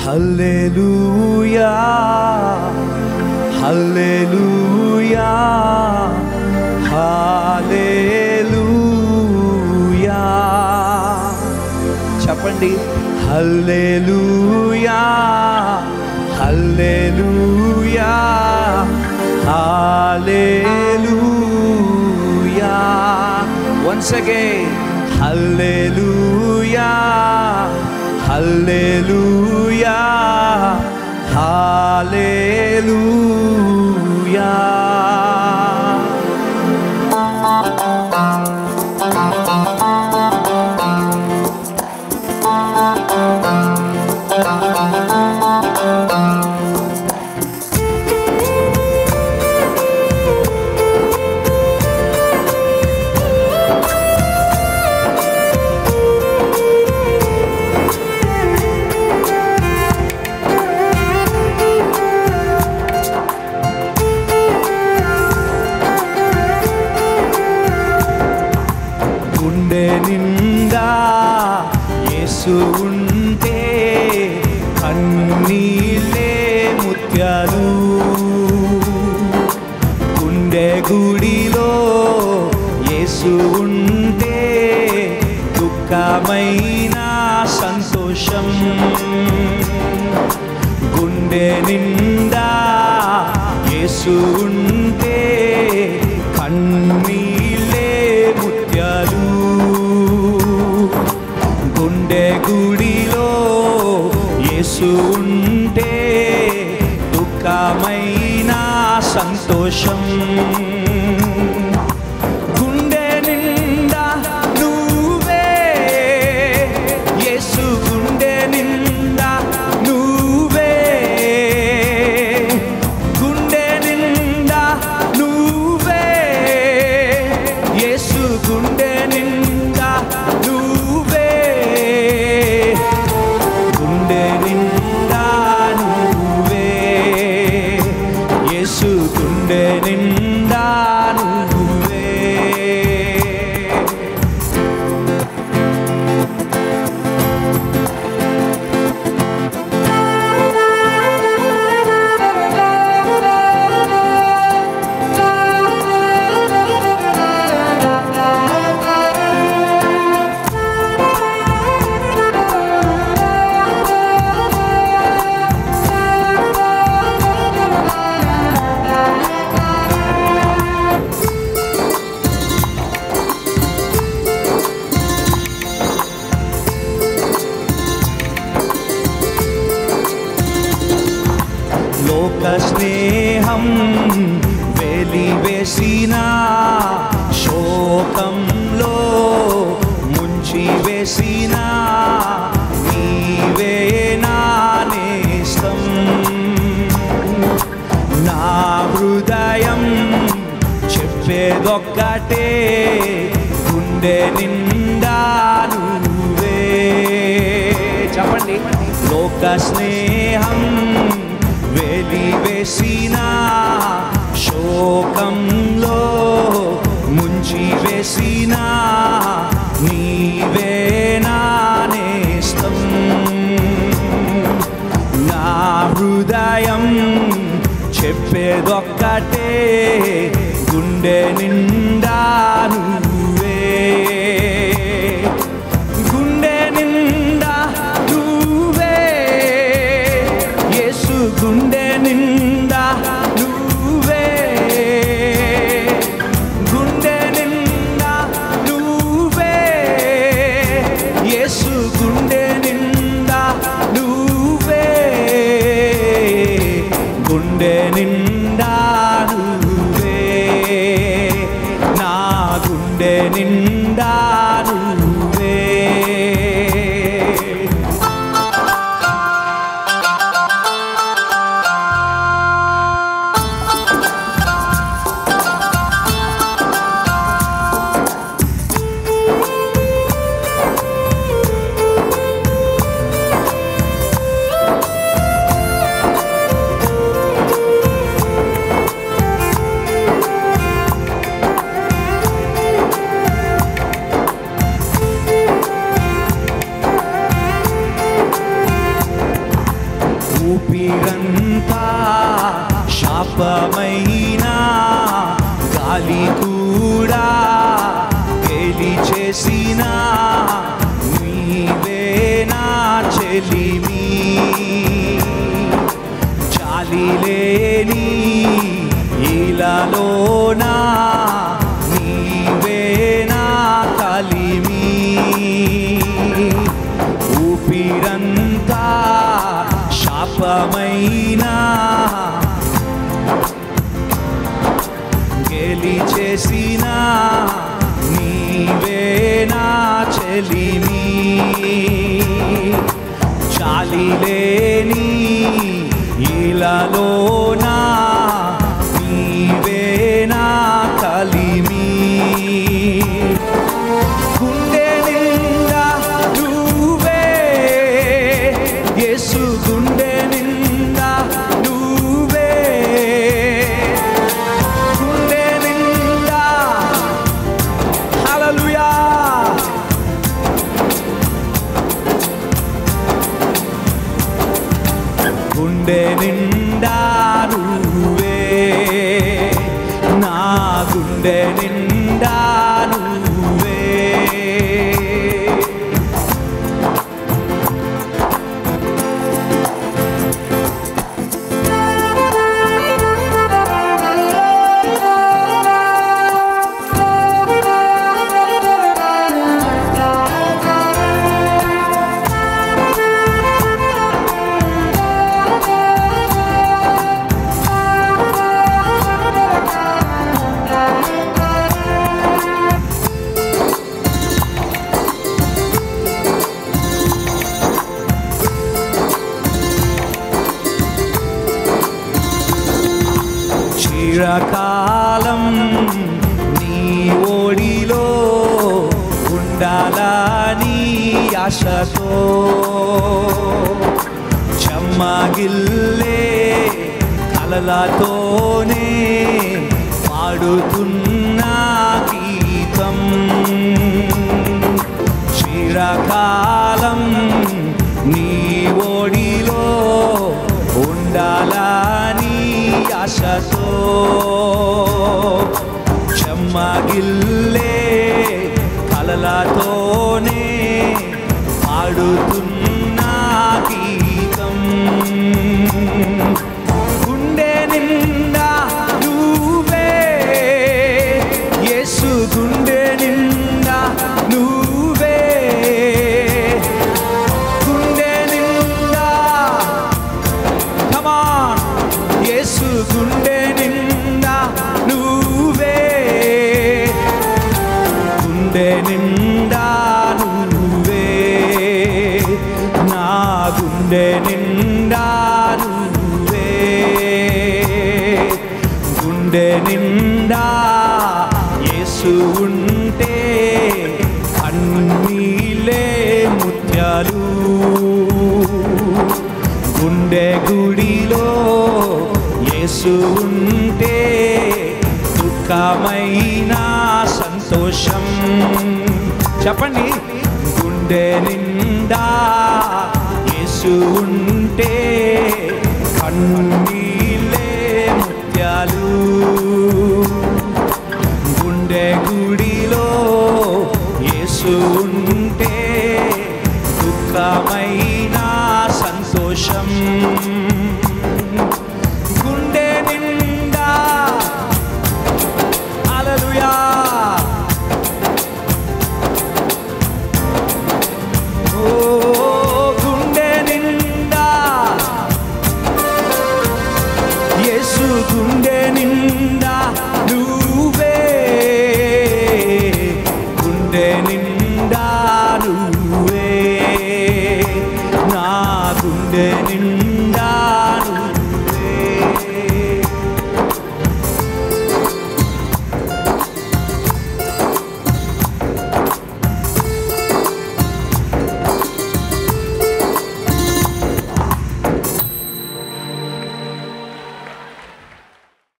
హల్లెలూయా హల్లెలూయా హల్లెలూయా చెప్పండి హల్లెలూయా హల్లెలూయా హల్లెలూయా once again హల్లెలూయా హల్లెలూయా హల్లెలూయా గుండె నిండా యేసు ఉంటే కన్నీళ్ళే ముత్యాలు గుండె గుడిలో యేసు ఉంటే దుఃఖమైన సంతోషం గుండె నిండా యేసు ఉంటే కన్నీళ్ళే ముత్యాలు గుండె గుడిలో యేసు ఉంటే దుఃఖమైన సంతోషం గుండె నిండా నువ్వే యేసు గుండె నిండా నువ్వే గుండె నిండా నువ్వే యేసు గుండె నిండా నువ్వే గుండె నిండా నువ్వే యేసు గుండె నిండా నువ్వే లోక స్నేహం వెలివేసిన శోకంలో ముంచి వేసిన నీవే నా నేస్తం నా హృదయం చెప్పేదొక్కటే గుండె నిండా నువ్వే చెప్పండి లోక స్నేహం వెలివేసిన శోకంలో ముంచి వేసిన నీవే నా నేస్తం నా హృదయం చెప్పేదొక్కటే గుండె నిండా నువ్వే గుండె నిండా నువ్వే యేసు గుండె నిండా నువ్వే గుండె నిండా నువ్వే యేసు గుండె నిండా నువ్వే గుండె నిండా నువ్వే నా గుండె ఊపిరంతా శాపమైన గాలి కూడా గెలి చేసిన నీవేనా చెలిమి చాలి లేని ఇలాలోనా నీవేనా కలిమి ఊపిరంతా శాపమైన గెలి చేసిన నీవేనా చెలిమి చాలి లేని ఇలాలోనా నీవేనా కలిమి గుండె నిండా నువ్వే యేసు గుండె నిండా నువ్వే గుండె నిండా హల్లెలూయా గుండె నిండా నువ్వే నా గుండె నిండా నువ్వే చిరకాలం నీ ఓడిలో ఉండాలని ఆశతో చెమ్మగిల్లే కలలతోనే పాడుతున్న గీతం చిరకాలం నీ ఓడిలో ఉండాలని ఆశతో చెమ్మగిల్లే కలలతోనే పాడుతున్న గీతం గుండె నిండా నువ్వే యేసు గుండె నిండా నువ్వే గుండె నిండా కమాన్ యేసు గుండె నిండా నువ్వే గుండె నిండా నువ్వే నా గుండె నిండా నువ్వే గుండె నిండా యేసు ఉంటే కన్నీలే ముత్యాలు గుండె గుడిలో యేసు ఉంటే దుఃఖమైన సంతోషం చెప్పండి గుండె నిండా యేసు ఉంటే కన్నీలే ముత్యాలు గుండె గుడిలో యేసు ఉంటే దుఃఖమైన సంతోషం